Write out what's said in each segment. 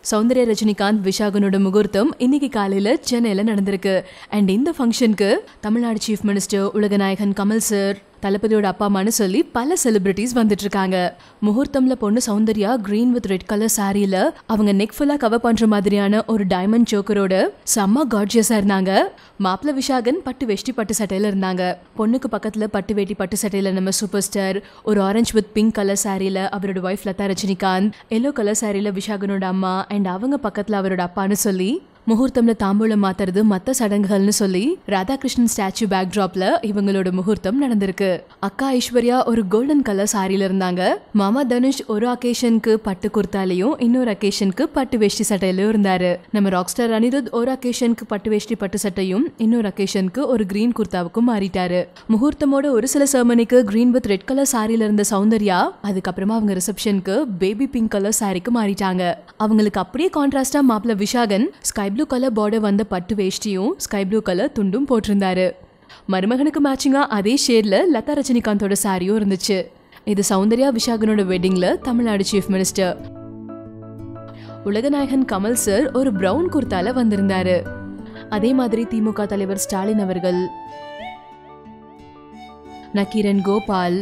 சௌந்தர்யா ரஜினிகாந்த் விஷாகனோட முகூர்த்தம் இன்னைக்கு காலையில சென்னையில நடந்திருக்கு அண்ட் இந்த ஃபங்க்ஷனுக்கு தமிழ்நாடு சீஃப் மினிஸ்டர் உலகநாயகன் கமல் சார் தளபதியோட அப்பா அம்மான்னு சொல்லி பல செலிபிரிட்டிஸ் வந்துட்டு இருக்காங்க முகூர்த்தம்ல பொண்ணு Soundarya green with red colour சாரியில அவங்க நெக் ஃபுல்லா கவர் பண்ற மாதிரியான ஒரு டைமண்ட் சோக்கரோட செம்ம கார்ஜியஸா இருந்தாங்க மாப்பிள்ள விஷாகன் பட்டு வெஷ்டி பட்டு சட்டையில இருந்தாங்க பொண்ணுக்கு பக்கத்துல பட்டு வேட்டி பட்டு சட்டையில நம்ம சூப்பர் ஸ்டார் ஒரு ஆரஞ்சு வித் பிங்க் கலர் சாரியில அவரோட wife Latha Rajinikanth yellow colour சாரியில விஷாகனோட அம்மா அண்ட் அவங்க பக்கத்துல அவரோட அப்பான்னு சொல்லி முகூர்த்தம்ல தாம்பூலம் மாத்துறது மத்த சடங்குகள்னு சொல்லி ராதாகிருஷ்ணன் ஸ்டாச்சு பேக் டிராப்ல இவங்களோட முகூர்த்தம் நடந்திருக்கு அக்கா ஐஸ்வர்யா ஒரு கோல்டன் கலர் சாரியில இருந்தாங்க மாமா தனுஷ் ஒரு அக்கேஷனுக்கு பட்டு குர்த்தாலையும் இன்னொரு அக்கேஷனுக்கு பட்டு வேஷ்டி சட்டையிலயும் இருந்தாரு நம்ம ராக் ஸ்டார் அனிருத் ஒரு அக்கேஷனுக்கு பட்டு வேஷ்டி பட்டு சட்டையும் இன்னொரு அக்கேஷனுக்கு ஒரு கிரீன் குர்த்தாவுக்கும் மாறிட்டாரு முகூர்த்தமோட ஒரு சில செர்மனிக்கு கிரீன் வித் ரெட் கலர் சாரியில இருந்த சௌந்தர்யா அதுக்கப்புறமா அவங்க ரிசப்ஷனுக்கு பேபி பிங்க் கலர் சாரிக்கு மாறிட்டாங்க அவங்களுக்கு அப்படியே கான்ட்ராஸ்டா மாப்பிள்ள Vishagan sky blue colour border வந்த பட்டு வேஷ்டியும் ஸ்கை ப்ளூ கலர் துண்டும் போட்டிருந்தாரு மருமகனுக்கு மேட்சிங்கா அதே ஷேட்ல லதா ரஜினிகாந்தோட சாரியும் இருந்துச்சு இது சௌந்தர்யா விஷாகனோட வெட்டிங்ல தமிழ்நாடு சீஃப் மினிஸ்டர் உலகநாயகன் கமல் சார் ஒரு பிரவுன் குர்த்தால வந்திருந்தாரு அதே மாதிரி திமுக தலைவர் ஸ்டாலின் அவர்கள் நக்கீரன் கோபால்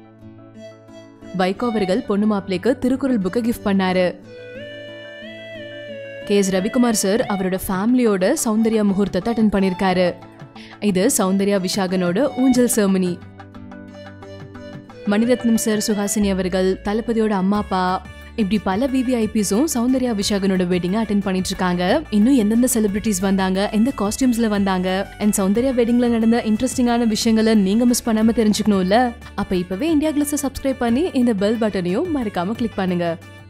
வைகோ அவர்கள் பொண்ணு மாப்பிள்ளைக்கு திருக்குறள் புக்கை கிஃப்ட் பண்ணாரு கே எஸ் ரவிக்குமார் சார் அவரோட ஃபேமிலியோட சௌந்தர்யா முகூர்த்தத்தை அட்டன் பண்ணியிருக்காரு இது சௌந்தர்யா விஷாகனோட ஊஞ்சல் செர்மனி மணிரத்னம் சார் சுஹாசினி அவர்கள் தளபதியோட அம்மா அப்பா இப்படி பல விவிஐபிஸும் சௌந்தர்யா விஷாகனோட வெட்டிங்கை அட்டன் பண்ணிட்டு இருக்காங்க இன்னும் எந்தெந்த செலிபிரிட்டிஸ் வந்தாங்க எந்த காஸ்டியூம்ஸ்ல வந்தாங்க அண்ட் சௌந்தர்யா வெட்டிங்ல நடந்த இன்ட்ரெஸ்டிங்கான விஷயங்களை நீங்க மிஸ் பண்ணாம தெரிஞ்சுக்கணும்ல அப்ப இப்பவே இந்தியா கிளஸை சப்ஸ்கிரைப் பண்ணி இந்த பெல் பட்டனையும் மறக்காம கிளிக் பண்ணுங்க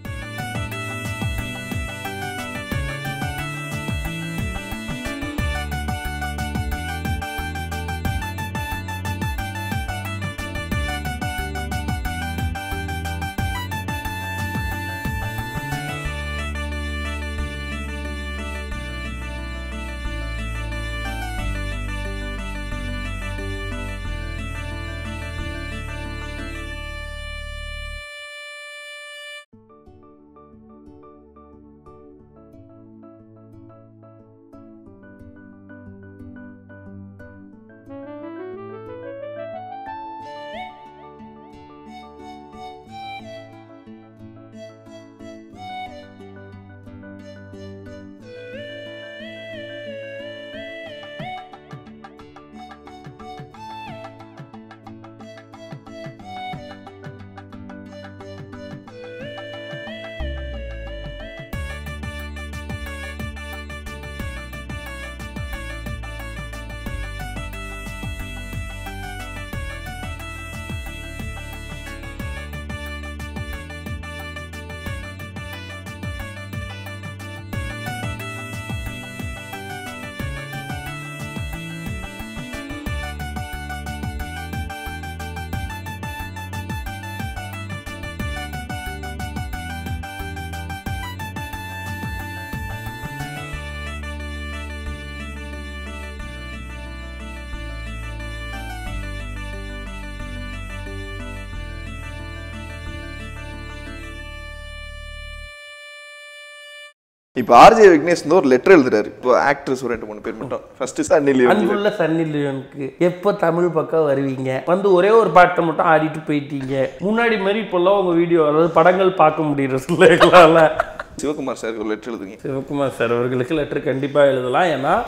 இப்போ ஆர்ஜே விக்னேஷ் வந்து ஒரு லெட்டர் எழுதுறாரு இப்போ ஆக்ட்ரஸ் ஒரு ரெண்டு மூணு பேர் மட்டும் ஃபர்ஸ்ட் சன் லியோன் அன்புள்ள சன்னி லியோனுக்கு எப்போ தமிழ் பக்கம் வருவீங்க வந்து ஒரே ஒரு பாட்டை மட்டும் ஆடிட்டு போயிட்டீங்க முன்னாடி மாதிரி இப்போல்லாம் உங்கள் வீடியோ அதாவது படங்கள் பார்க்க முடியறது எங்களால் சிவகுமார் சார் ஒரு லெட்டர் எழுதுங்க சிவகுமார் சார் அவர்களுக்கு லெட்டர் கண்டிப்பாக எழுதலாம் ஏன்னா